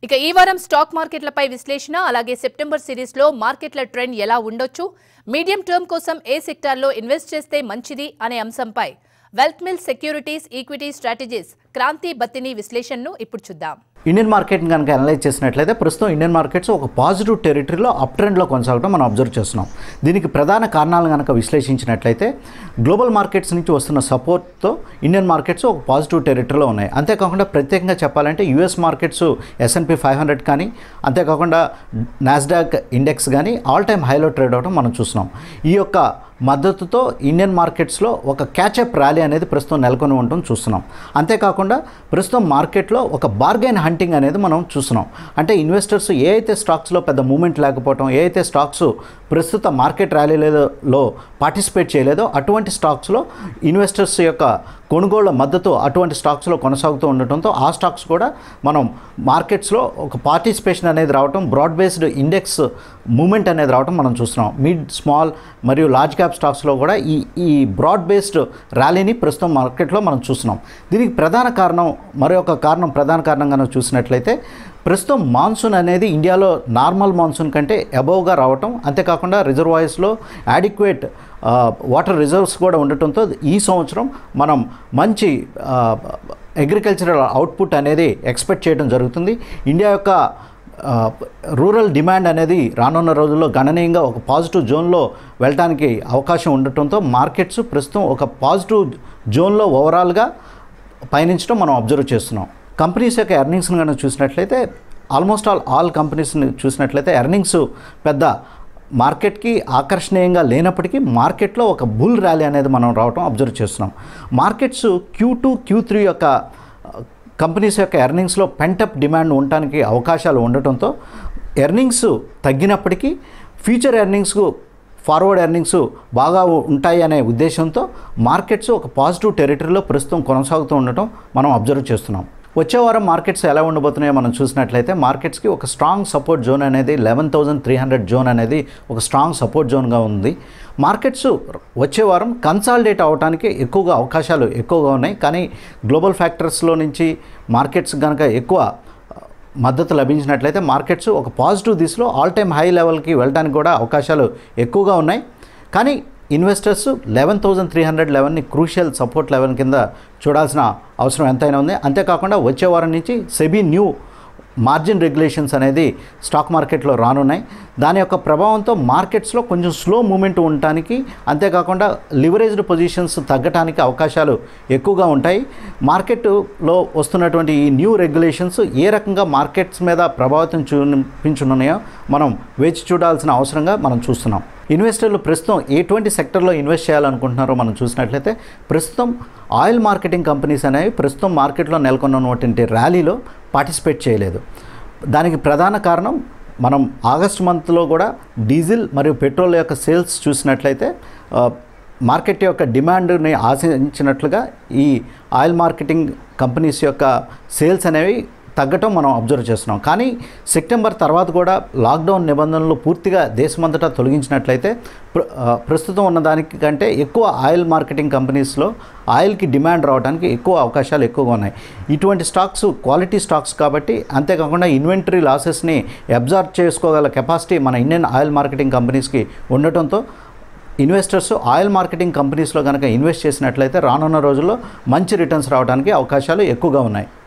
ఇక ఈ వారం స్టాక్ మార్కెట్లపై విశ్లేషణ అలాగే సెప్టెంబర్ సిరీస్లో మార్కెట్ల ట్రెండ్ ఎలా ఉండొచ్చు మీడియం టర్మ్ కోసం ఏ సెక్టార్లో ఇన్వెస్ట్ చేస్తే మంచిది అనే అంశంపై wealth mills securities equity strategies Kranthi Battini విశ్లేషణను ఇప్పుడు చూద్దాం ఇండియన్ మార్కెట్ని కనుక అనలైజ్ చేసినట్లయితే ప్రస్తుతం ఇండియన్ మార్కెట్స్ ఒక పాజిటివ్ టెరిటరీలో అప్ ట్రెండ్లో కొనసాగడం మనం అబ్జర్వ్ చేస్తున్నాం దీనికి ప్రధాన కారణాలు కనుక విశ్లేషించినట్లయితే గ్లోబల్ మార్కెట్స్ నుంచి వస్తున్న సపోర్ట్తో ఇండియన్ మార్కెట్స్ ఒక పాజిటివ్ టెరిటరీలో ఉన్నాయి అంతేకాకుండా ప్రత్యేకంగా చెప్పాలంటే US markets S and P five hundred కానీ అంతేకాకుండా నాస్డాక్ ఇండెక్స్ కానీ ఆల్ టైమ్ హైలో ట్రేడ్ అవడం మనం చూస్తున్నాం ఈ యొక్క మద్దతుతో ఇండియన్ మార్కెట్స్లో ఒక క్యాచప్ ర్యాలీ అనేది ప్రస్తుతం నెలకొని ఉండటం చూస్తున్నాం అంతేకాకుండా ప్రస్తుతం మార్కెట్లో ఒక బార్గెన్ హంటింగ్ అనేది మనం చూస్తున్నాం అంటే ఇన్వెస్టర్స్ ఏ అయితే స్టాక్స్లో పెద్ద మూమెంట్ లేకపోవడం ఏ అయితే స్టాక్స్ ప్రస్తుత మార్కెట్ ర్యాలీలలో పార్టిసిపేట్ చేయలేదో అటువంటి స్టాక్స్లో ఇన్వెస్టర్స్ యొక్క కొనుగోళ్ల మద్దతు అటువంటి స్టాక్స్లో కొనసాగుతూ ఉండటంతో ఆ స్టాక్స్ కూడా మనం మార్కెట్స్లో ఒక పార్టిసిపేషన్ అనేది రావటం బ్రాడ్ బేస్డ్ ఇండెక్స్ మూమెంట్ అనేది రావటం మనం చూస్తున్నాం మిడ్ స్మాల్ మరియు లార్జ్ క్యాప్ స్టాక్స్లో కూడా ఈ ఈ బ్రాడ్ బేస్డ్ ర్యాలీని ప్రస్తుతం మార్కెట్లో మనం చూస్తున్నాం దీనికి ప్రధాన కారణం మరొక కారణం ప్రధాన కారణంగా మనం చూసినట్లయితే ప్రస్తుతం మాన్సూన్ అనేది ఇండియాలో నార్మల్ మాన్సూన్ కంటే అబోవ్గా రావటం అంతేకాకుండా రిజర్వాయర్స్లో యాడిక్వేట్ వాటర్ రిజర్వ్స్ కూడా ఉండటంతో ఈ సంవత్సరం మనం మంచి అగ్రికల్చరల్ అవుట్పుట్ అనేది ఎక్స్పెక్ట్ చేయడం జరుగుతుంది ఇండియా యొక్క ఆ, రూరల్ డిమాండ్ అనేది రానున్న రోజుల్లో గణనీయంగా ఒక పాజిటివ్ జోన్లో వెళ్ళడానికి అవకాశం ఉండటంతో మార్కెట్స్ ప్రస్తుతం ఒక పాజిటివ్ జోన్లో ఓవరాల్గా పయనించడం మనం అబ్జర్వ్ చేస్తున్నాం కంపెనీస్ యొక్క ఎర్నింగ్స్ని కనుక చూసినట్లయితే ఆల్మోస్ట్ ఆల్ ఆల్ కంపెనీస్ని చూసినట్లయితే ఎర్నింగ్స్ పెద్ద మార్కెట్కి ఆకర్షణీయంగా లేనప్పటికీ మార్కెట్లో ఒక బుల్ ర్యాలీ అనేది మనం రావడం అబ్జర్వ్ చేస్తున్నాం markets Q two Q three యొక్క కంపెనీస్ యొక్క ఎర్నింగ్స్లో పెంటప్ డిమాండ్ ఉండటానికి అవకాశాలు ఉండటంతో ఎర్నింగ్స్ తగ్గినప్పటికీ ఫ్యూచర్ ఎర్నింగ్స్కు ఫార్వర్డ్ ఎర్నింగ్స్ బాగా ఉంటాయి అనే ఉద్దేశంతో మార్కెట్స్ ఒక పాజిటివ్ టెరిటరీలో ప్రస్తుతం కొనసాగుతూ ఉండటం మనం అబ్జర్వ్ చేస్తున్నాం వచ్చే వారం మార్కెట్స్ ఎలా ఉండబోతున్నాయో మనం చూసినట్లయితే మార్కెట్స్కి ఒక స్ట్రాంగ్ సపోర్ట్ జోన్ అనేది eleven thousand three hundred zone అనేది ఒక స్ట్రాంగ్ సపోర్ట్ జోన్గా ఉంది మార్కెట్స్ వచ్చే వారం కన్సాలిడేట్ అవడానికి ఎక్కువగా అవకాశాలు ఎక్కువగా ఉన్నాయి కానీ గ్లోబల్ ఫ్యాక్టర్స్లో నుంచి మార్కెట్స్ కనుక ఎక్కువ మద్దతు లభించినట్లయితే మార్కెట్స్ ఒక పాజిటివ్ దిశలో ఆల్ టైమ్ హై లెవెల్కి వెళ్ళడానికి కూడా అవకాశాలు ఎక్కువగా ఉన్నాయి కానీ investors eleven thousand three hundred లెవెన్ని క్రూషియల్ సపోర్ట్ లెవెల్ కింద చూడాల్సిన అవసరం ఎంతైనా ఉంది అంతేకాకుండా వచ్చే వారం నుంచి సెబీ న్యూ మార్జిన్ రెగ్యులేషన్స్ అనేది స్టాక్ మార్కెట్లో రానున్నాయి దాని యొక్క ప్రభావంతో మార్కెట్స్లో కొంచెం స్లో మూమెంట్ ఉండటానికి అంతేకాకుండా లివరేజ్డ్ పొజిషన్స్ తగ్గటానికి అవకాశాలు ఎక్కువగా ఉంటాయి మార్కెట్లో వస్తున్నటువంటి ఈ న్యూ రెగ్యులేషన్స్ ఏ రకంగా మార్కెట్స్ మీద ప్రభావితం చూపించనున్నాయో మనం వేచి చూడాల్సిన అవసరంగా మనం చూస్తున్నాం ఇన్వెస్టర్లు ప్రస్తుతం ఎటువంటి సెక్టర్లో ఇన్వెస్ట్ చేయాలనుకుంటున్నారో మనం చూసినట్లయితే ప్రస్తుతం ఆయిల్ మార్కెటింగ్ కంపెనీస్ అనేవి ప్రస్తుతం మార్కెట్లో నెలకొన్నటువంటి ర్యాలీలో పార్టిసిపేట్ చేయలేదు దానికి ప్రధాన కారణం మనం ఆగస్ట్ మంత్లో కూడా డీజిల్ మరియు పెట్రోల్ యొక్క సేల్స్ చూసినట్లయితే ఆ, మార్కెట్ యొక్క డిమాండ్ని ఆశించినట్లుగా ఈ ఆయిల్ మార్కెటింగ్ కంపెనీస్ యొక్క సేల్స్ అనేవి తగ్గటం మనం అబ్జర్వ్ చేస్తున్నాం కానీ సెప్టెంబర్ తర్వాత కూడా లాక్డౌన్ నిబంధనలు పూర్తిగా దేశమంతటా తొలగించినట్లయితే ప్ర- ఆ, ప్రస్తుతం ఉన్న దానికి కంటే ఎక్కువ ఆయిల్ మార్కెటింగ్ కంపెనీస్లో ఆయిల్కి డిమాండ్ రావడానికి ఎక్కువ అవకాశాలు ఎక్కువగా ఉన్నాయి ఇటువంటి స్టాక్స్ క్వాలిటీ స్టాక్స్ కాబట్టి అంతేకాకుండా ఇన్వెంటరీ లాసెస్ని అబ్జర్వ్ చేసుకోగల కెపాసిటీ మన ఇండియన్ ఆయిల్ మార్కెటింగ్ కంపెనీస్కి ఉండటంతో ఇన్వెస్టర్స్ ఆయిల్ మార్కెటింగ్ కంపెనీస్లో కనుక ఇన్వెస్ట్ చేసినట్లయితే రానున్న రోజుల్లో మంచి రిటర్న్స్ రావడానికి అవకాశాలు ఎక్కువగా ఉన్నాయి